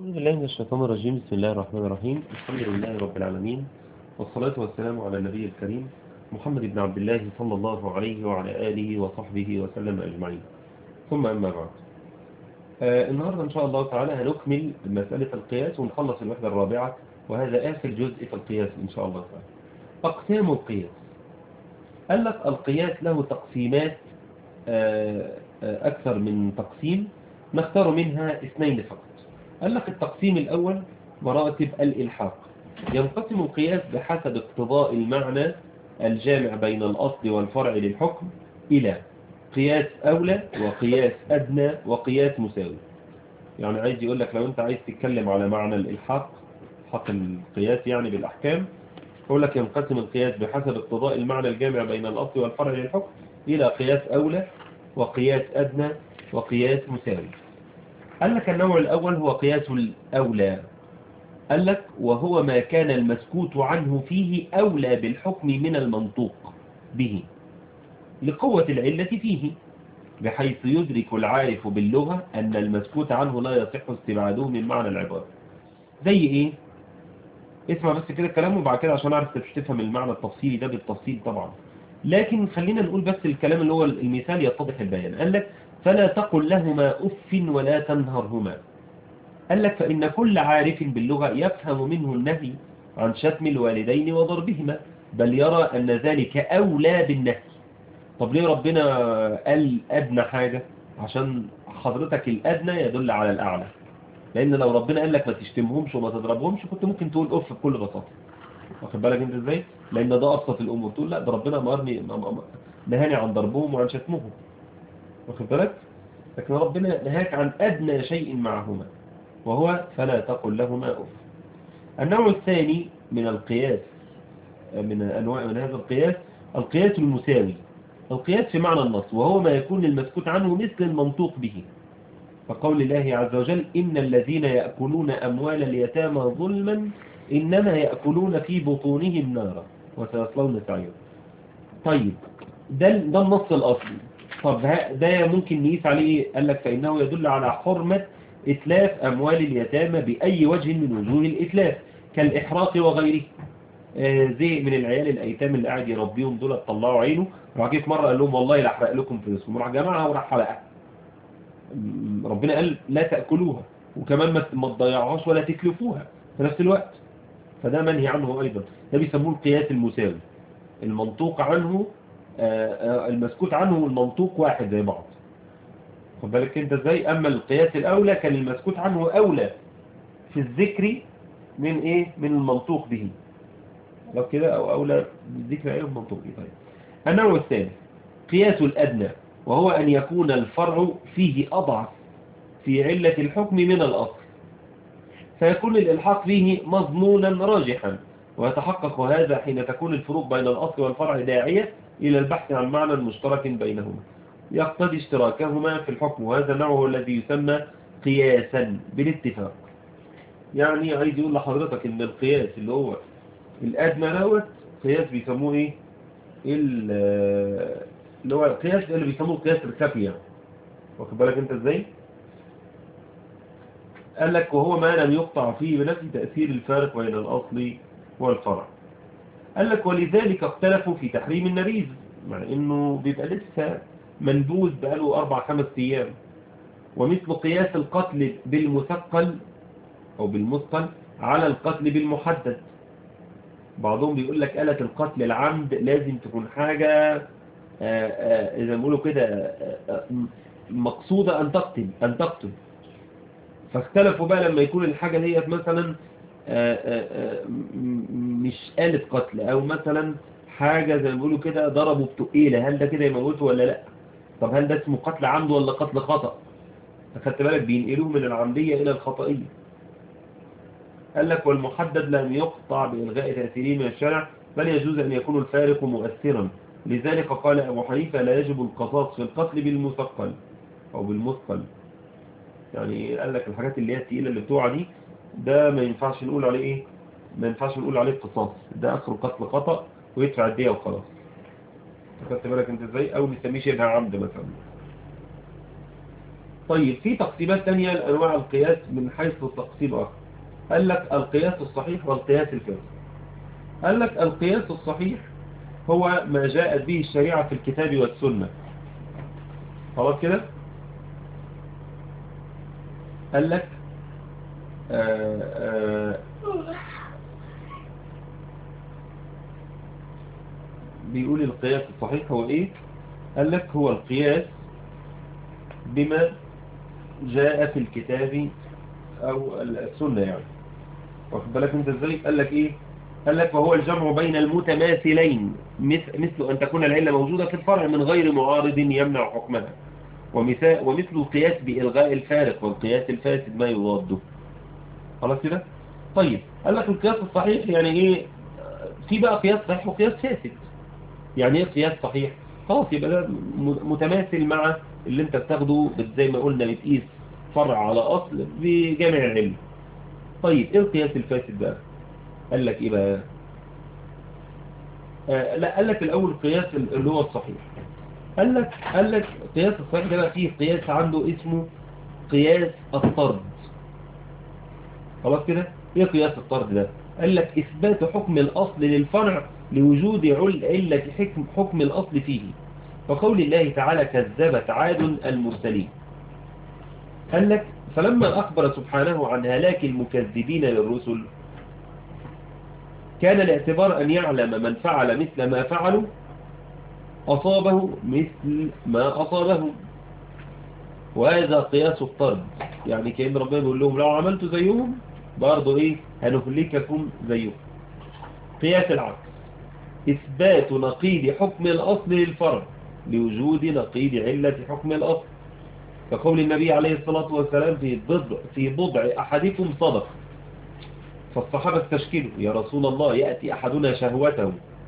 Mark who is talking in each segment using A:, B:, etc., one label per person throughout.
A: أعوذ بالله من الشيطان الرجيم بسم الله الرحمن الرحيم الحمد لله رب العالمين والصلاة والسلام على النبي الكريم محمد بن عبد الله صلى الله عليه وعلى آله وصحبه وسلم أجمعين ثم أما بعد آه النهاردة إن شاء الله تعالى هنكمل مسألة القياس ونخلص الوحدة الرابعة وهذا آخر جزء في القياس إن شاء الله تعالى أقسام القياس قال لك القياس له تقسيمات آه آه أكثر من تقسيم نختار منها اثنين فقط قال لك التقسيم الأول مراتب الإلحاق ينقسم القياس بحسب اقتضاء المعنى الجامع بين الأصل والفرع للحكم إلى قياس أولى وقياس أدنى وقياس مساوي يعني عايز يقول لك لو أنت عايز تتكلم على معنى الإلحاق حق القياس يعني بالأحكام يقول لك ينقسم القياس بحسب اقتضاء المعنى الجامع بين الأصل والفرع للحكم إلى قياس أولى وقياس أدنى وقياس مساوي قال لك النوع الأول هو قياس الأولى قال لك وهو ما كان المسكوت عنه فيه أولى بالحكم من المنطوق به لقوة العلة فيه بحيث يدرك العارف باللغة أن المسكوت عنه لا يصح استبعاده من معنى العبارة زي إيه؟ اسمع بس كده الكلام وبعد كده عشان أعرف مش تفهم المعنى التفصيلي ده بالتفصيل طبعا لكن خلينا نقول بس الكلام اللي هو المثال يتضح البيان قال لك فلا تقل لهما أف ولا تنهرهما قال لك فإن كل عارف باللغة يفهم منه النهي عن شتم الوالدين وضربهما بل يرى أن ذلك أولى بالنهي طب ليه ربنا قال أدنى حاجة عشان حضرتك الأدنى يدل على الأعلى لأن لو ربنا قال لك ما تشتمهمش وما تضربهمش كنت ممكن تقول أف بكل بساطة واخد بالك انت ازاي لأن ده أبسط الأمور تقول لا ده ربنا أمرني نهاني عن ضربهم وعن شتمهم واخد بالك لكن ربنا نهاك عن أدنى شيء معهما وهو فلا تقل لهما أف النوع الثاني من القياس من أنواع من هذا القياس القياس المساوي القياس في معنى النص وهو ما يكون المسكوت عنه مثل المنطوق به فقول الله عز وجل إن الذين يأكلون أموال اليتامى ظلما إنما يأكلون في بطونهم نارا وسيصلون سعيرا طيب ده, ده النص الأصلي طب ده ممكن نقيس عليه قال لك فإنه يدل على حرمة إتلاف أموال اليتامى بأي وجه من وجوه الإتلاف كالإحراق وغيره آه زي من العيال الأيتام اللي قاعد يربيهم دول طلعوا عينه راح جه في مرة قال لهم والله لا أحرق لكم فلوسكم راح جمعها وراح حرقها ربنا قال لا تأكلوها وكمان ما تضيعوهاش ولا تتلفوها في نفس الوقت فده منهي عنه أيضا ده بيسموه القياس المساوي المنطوق عنه آه المسكوت عنه والمنطوق واحد زي بعض خد بالك انت ازاي اما القياس الاولى كان المسكوت عنه اولى في الذكر من ايه من المنطوق به لو كده او اولى بالذكر ايه المنطوق به طيب النوع الثاني قياس الادنى وهو ان يكون الفرع فيه اضعف في علة الحكم من الاصل فيكون الالحاق فيه مضمونا راجحا ويتحقق هذا حين تكون الفروق بين الاصل والفرع داعية الى البحث عن معنى مشترك بينهما يقتضي اشتراكهما في الحكم وهذا النوع هو الذي يسمى قياسا بالاتفاق يعني عايز يقول لحضرتك ان القياس اللي هو الادنى دوت قياس بيسموه ايه اللي هو القياس اللي بيسموه القياس الخفي يعني واخد بالك انت ازاي قال لك وهو ما لم يقطع فيه بنفس تأثير الفارق بين الأصل والفرع قال لك ولذلك اختلفوا في تحريم النبيذ مع انه بيبقى لسه منبوذ بقاله أربع خمس أيام ومثل قياس القتل بالمثقل أو بالمثقل على القتل بالمحدد بعضهم بيقول لك آلة القتل العمد لازم تكون حاجة إذا بيقولوا كده مقصودة أن تقتل أن تقتل فاختلفوا بقى لما يكون الحاجة هي مثلا مش آلة قتل أو مثلا حاجة زي ما بيقولوا كده ضربوا بتقيلة هل ده كده يموته ولا لا طب هل ده اسمه قتل عمد ولا قتل خطأ أخدت بالك بينقلوه من العمدية إلى الخطئية قال لك والمحدد لم يقطع بإلغاء تأثيره من الشرع بل يجوز أن يكون الفارق مؤثرا لذلك قال أبو حنيفة لا يجب القصاص في القتل بالمثقل أو بالمثقل يعني قال لك الحاجات اللي هي التقيلة اللي بتوع دي ده ما ينفعش نقول عليه إيه ما ينفعش نقول عليه قصاص ده آخر قتل خطأ ويدفع الدية وخلاص خدت بالك انت ازاي او نسميه شبه عمد مثلا طيب في تقسيمات تانية لأنواع القياس من حيث تقسيم آخر قال لك القياس الصحيح والقياس الفاسد قال لك القياس الصحيح هو ما جاءت به الشريعة في الكتاب والسنة خلاص كده قال لك آآ آآ بيقول القياس الصحيح هو ايه قال لك هو القياس بما جاء في الكتاب او السنة يعني واخد بالك انت ازاي قال لك ايه قال لك وهو الجمع بين المتماثلين مثل ان تكون العلة موجودة في الفرع من غير معارض يمنع حكمها ومثال ومثل القياس بإلغاء الفارق والقياس الفاسد ما يضاده خلاص كده طيب قال لك القياس الصحيح يعني ايه في بقى قياس صحيح وقياس فاسد يعني ايه قياس صحيح خلاص يبقى ده متماثل مع اللي انت بتاخده زي ما قلنا بتقيس فرع على اصل بجامع العلم طيب ايه القياس الفاسد بقى قال لك ايه بقى آه لا قال لك الاول قياس اللي هو الصحيح قال لك قال لك قياس الصحيح ده بقى فيه قياس عنده اسمه قياس الطرد خلاص كده ايه قياس الطرد ده قال لك اثبات حكم الاصل للفرع لوجود علة حكم, حكم الاصل فيه وقول الله تعالى كذبت عاد المرسلين قال لك فلما أخبر سبحانه عن هلاك المكذبين للرسل كان الاعتبار أن يعلم من فعل مثل ما فعلوا أصابه مثل ما أصابه وهذا قياس الطرد يعني كأن ربنا يقول لهم لو عملتوا زيهم برضو إيه هنهلككم زيهم قياس العكس إثبات نقيض حكم الأصل للفرع لوجود نقيض علة حكم الأصل كقول النبي عليه الصلاة والسلام في بضع, في بضع أحدكم صدق فالصحابة استشكلوا يا رسول الله يأتي أحدنا شهوته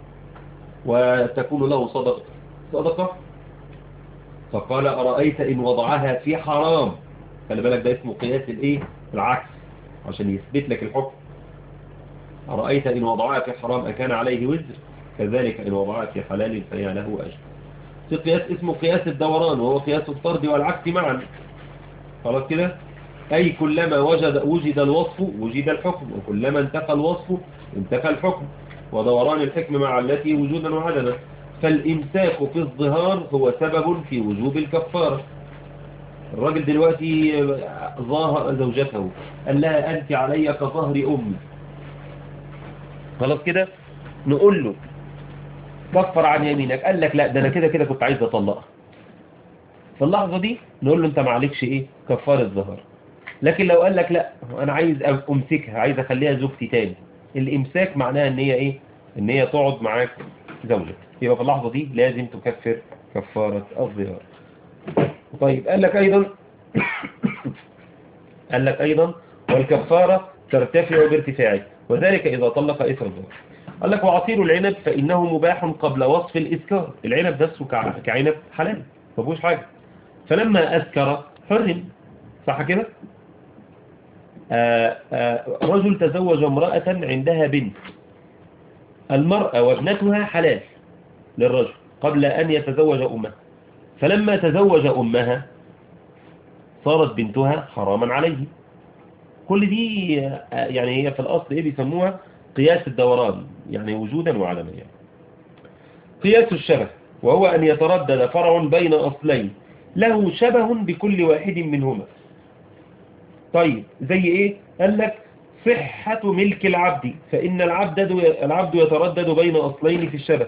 A: وتكون له صدقة صدقة فقال أرأيت إن وضعها في حرام خلي بالك ده اسمه قياس الإيه العكس عشان يثبت لك الحكم أرأيت إن وضعها في حرام أكان عليه وزر كذلك إن وضعها في حلال فهي له أجر في قياس اسمه قياس الدوران وهو قياس الطرد والعكس معا خلاص كده أي كلما وجد وجد الوصف وجد الحكم وكلما انتقى الوصف انتقى الحكم ودوران الحكم مع التي وجودا وعدما فالإمساك في الظهار هو سبب في وجوب الكفارة الراجل دلوقتي ظاهر زوجته قال لها أنت علي كظهر أمي خلاص كده نقول له كفر عن يمينك قال لك لا ده أنا كده كده كنت عايز أطلقها في اللحظة دي نقول له أنت معلكش إيه كفار الظهر لكن لو قال لك لا أنا عايز أمسكها عايز أخليها زوجتي تاني الإمساك معناها أن هي إيه ان هي تقعد معاك زوجك يبقى في اللحظة دي لازم تكفر كفارة الظهار طيب قال لك ايضا قال لك ايضا والكفارة ترتفع بارتفاعه وذلك اذا طلق اثر الظهر قال لك وعصير العنب فانه مباح قبل وصف الاسكار العنب نفسه كعنب حلال ما فيهوش حاجة فلما اسكر حرم صح كده آآ آآ رجل تزوج امرأة عندها بنت المرأة وابنتها حلال للرجل قبل أن يتزوج أمها فلما تزوج أمها صارت بنتها حراما عليه كل دي يعني هي في الأصل إيه بيسموها قياس الدوران يعني وجودا وعدما يعني. قياس الشبه وهو أن يتردد فرع بين أصلين له شبه بكل واحد منهما طيب زي إيه قال لك صحة ملك العبد فإن العبد العبد يتردد بين أصلين في الشبه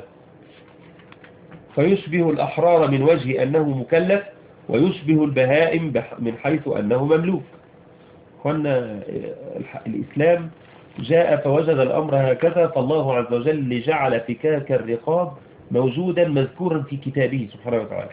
A: فيشبه الأحرار من وجه أنه مكلف ويشبه البهائم من حيث أنه مملوك قلنا الإسلام جاء فوجد الأمر هكذا فالله عز وجل جعل فكاك الرقاب موجودا مذكورا في كتابه سبحانه وتعالى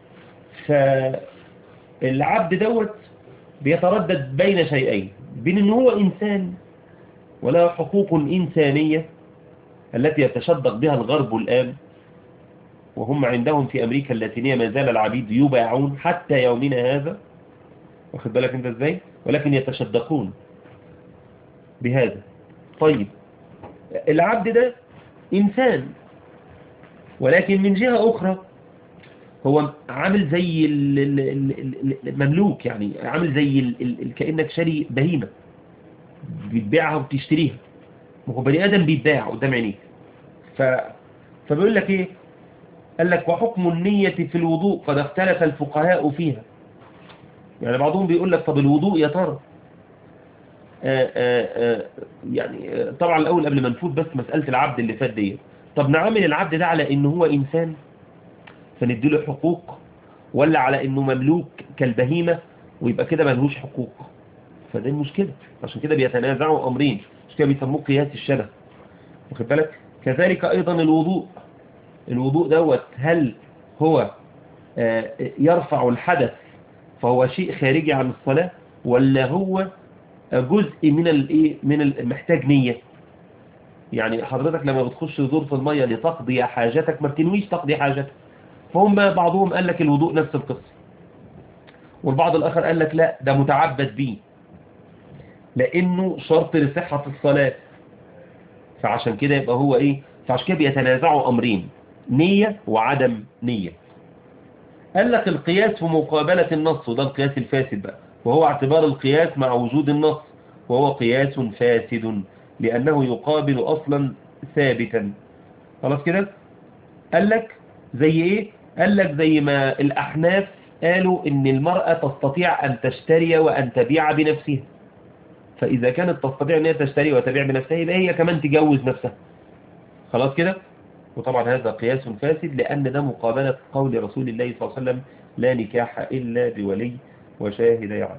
A: فالعبد دوت بيتردد بين شيئين بين ان هو انسان وله حقوق انسانية التي يتشدق بها الغرب الان وهم عندهم في امريكا اللاتينية ما زال العبيد يباعون حتى يومنا هذا واخد بالك انت ازاي ولكن يتشدقون بهذا طيب العبد ده انسان ولكن من جهة اخرى هو عامل زي ال- ال- ال- ال- المملوك يعني عامل زي ال- ال- ال- كأنك شاري بهيمة بتبيعها وبتشتريها ما هو بني آدم بيتباع قدام عينيك ف... فبيقول لك ايه قال لك وحكم النية في الوضوء قد اختلف الفقهاء فيها يعني بعضهم بيقول لك طب الوضوء يا ترى آه، آه، آه، يعني آه، طبعا الأول قبل ما نفوت بس مسألة العبد اللي فات دي طب نعامل العبد ده على إنه هو إنسان فنديله حقوق ولا على إنه مملوك كالبهيمة ويبقى كده ملهوش حقوق فده المشكلة عشان كده بيتنازعوا أمرين عشان كده بيسموه قياس الشبه واخد بالك كذلك أيضا الوضوء الوضوء دوت هل هو آه، يرفع الحدث فهو شيء خارجي عن الصلاة ولا هو جزء من الايه من ال- محتاج نية يعني حضرتك لما بتخش ظروف المية لتقضي حاجتك ما بتنويش تقضي حاجتك فهم بعضهم قال لك الوضوء نفس القصة والبعض الآخر قال لك لا ده متعبد بيه لأنه شرط لصحة الصلاة فعشان كده يبقى هو ايه فعشان كده بيتنازعوا أمرين نية وعدم نية قال لك القياس في مقابلة النص وده القياس الفاسد بقى وهو اعتبار القياس مع وجود النص وهو قياس فاسد لأنه يقابل أصلا ثابتا خلاص كده قال لك زي ايه قال لك زي ما الأحناف قالوا ان المرأة تستطيع أن تشتري وأن تبيع بنفسها فإذا كانت تستطيع أن هي تشتري وتبيع بنفسها يبقى هي كمان تجوز نفسها خلاص كده وطبعا هذا قياس فاسد لأن ده مقابلة قول رسول الله صلى الله عليه وسلم لا نكاح إلا بولي وشاهد يعلم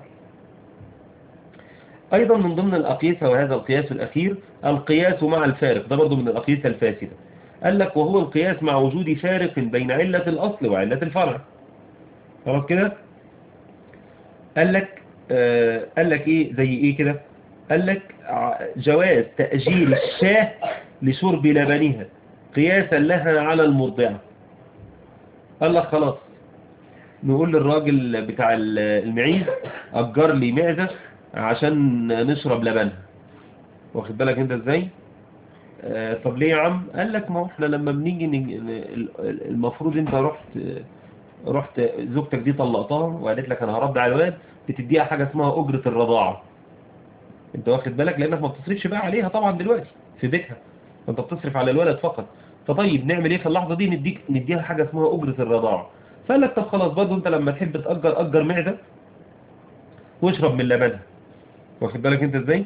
A: أيضا من ضمن الأقيسة وهذا القياس الأخير القياس مع الفارق ده برضو من الأقيسة الفاسدة قال لك وهو القياس مع وجود فارق بين علة الأصل وعلة الفرع خلاص كده قال لك آه قال لك ايه زي ايه كده قال لك ع- جواز تأجيل الشاه لشرب لبنها قياسا لها على المرضعة قال لك خلاص نقول للراجل بتاع ال- المعيز أجر لي معزة عشان نشرب لبنها واخد بالك انت ازاي آه طب ليه يا عم قال لك ما هو احنا لما بنيجي نج- ال- ال- المفروض انت رحت رحت زوجتك دي طلقتها وقالت لك انا هرضع الواد بتديها حاجة اسمها أجرة الرضاعة انت واخد بالك لانك ما بتصرفش بقى عليها طبعا دلوقتي في بيتها فانت بتصرف على الولد فقط فطيب نعمل ايه في اللحظة دي نديك نديها حاجة اسمها أجرة الرضاعة فقال لك طب خلاص برضه انت لما تحب تأجر أجر معدة واشرب من لبنها واخد بالك انت ازاي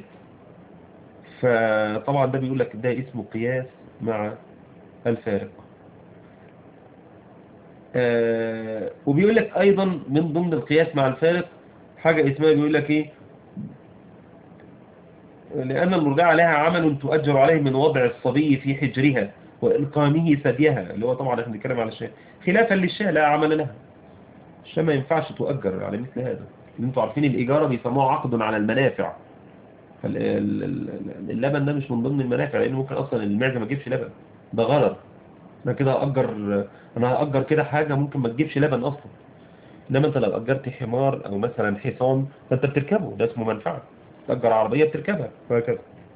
A: فطبعا ده بيقول لك ده اسمه قياس مع الفارق آه وبيقول لك ايضا من ضمن القياس مع الفارق حاجة اسمها بيقول لك ايه لأن المرضعة لها عمل تؤجر عليه من وضع الصبي في حجرها وإلقامه ثديها اللي هو طبعا احنا بنتكلم على الشاه خلافا للشاه لا عمل لها الشاه ما ينفعش تؤجر على مثل هذا اللي انتوا عارفين الإيجارة بيسموها عقد على المنافع فال- ال- ال- اللبن ده مش من ضمن المنافع لأنه ممكن أصلا المعزة ما تجيبش لبن ده غرض أنا كده هأجر أنا هأجر كده حاجة ممكن ما تجيبش لبن أصلا إنما أنت لو أجرت حمار أو مثلا حصان فأنت بتركبه ده اسمه منفعة تأجر عربية بتركبها وهكذا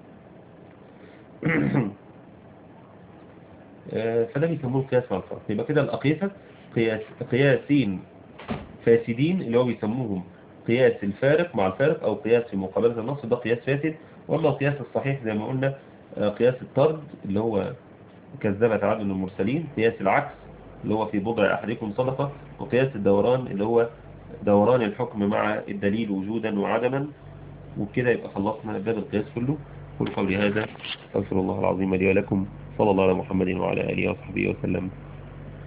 A: آه، فده بيسموه القياس مع الفرق يبقى كده الأقيسة قياس قياسين فاسدين اللي هو بيسموهم قياس الفارق مع الفارق أو قياس في مقابلة النص ده قياس فاسد وأما القياس الصحيح زي ما قلنا آه، قياس الطرد اللي هو كذب تعدد المرسلين قياس العكس اللي هو في بضع أحدكم صدقة وقياس الدوران اللي هو دوران الحكم مع الدليل وجودا وعدما وبكده يبقى خلصنا باب القياس كله قل قولي هذا استغفر الله العظيم لي ولكم صلى الله على محمد وعلى آله وصحبه وسلم